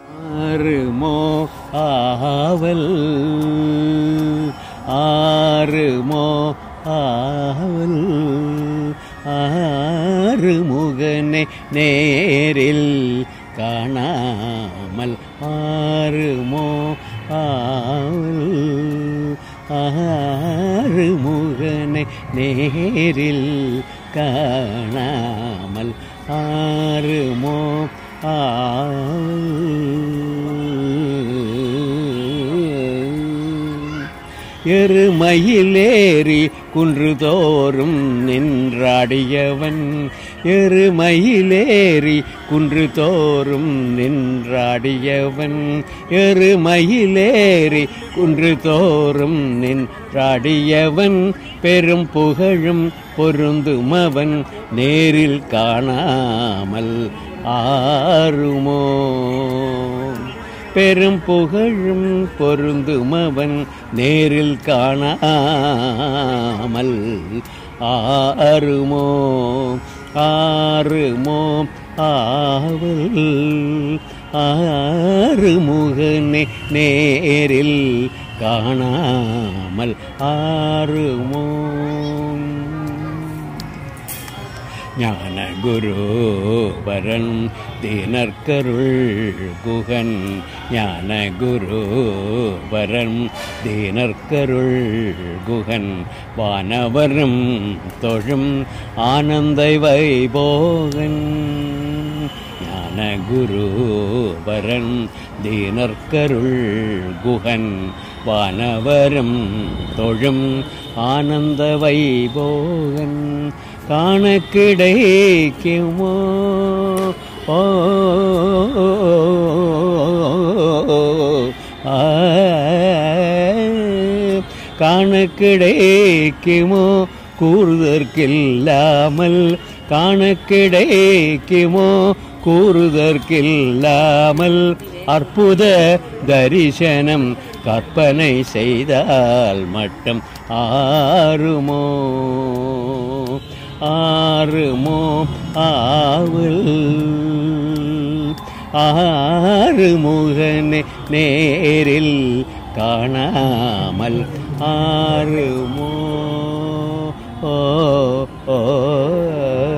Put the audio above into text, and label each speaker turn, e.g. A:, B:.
A: ஆறுமோ ஆவல் ஆறுமோ ஆவல் ஆறுமுகனை நேரில் காணாமல் ஆறுமோ ஆவல் ஆறுமுகனை நேரில் காணாமல் ஆறுமோ எருமயிலேறி குன்றுதோறும் நின்றாடியவன் எருமயிலேறி குன்று தோறும் நின்றாடியவன் எருமயிலேறி குன்று தோறும் நின்றாடியவன் பெரும் புகழும் பொருந்துமவன் நேரில் காணாமல் ஆறுமோ பெரும் புகழும் பொருந்துமவன் நேரில் காணாமல் ஆறுமோ ஆறுமோ ஆவல் ஆறுமுகனை நேரில் காணாமல் ஆறுமோ ஞான குரு பரன் தீனர்கருள் குகன் ஞான குரு பரன் தீனர்கருள் குகன் வானவரும் தொழும் ஆனந்தை வைபோகன் ஞான குரு பரன் தீனர்கருள் குகன் வானவரும் தொழும் ஆனந்த வைபோகன் காண கிடைக்குமோ ஓ ஆ, காண கிடைக்குமோ கூறுதற்கில்லாமல் காண கிடைக்குமோ கூறுதற்கில்லாமல் அற்புத தரிசனம் கற்பனை செய்தால் மட்டும் ஆறுமோ ஆறுமோ ஆவல் ஆறுமுகனை நேரில் காணாமல் ஆறுமோ ஓ ஓ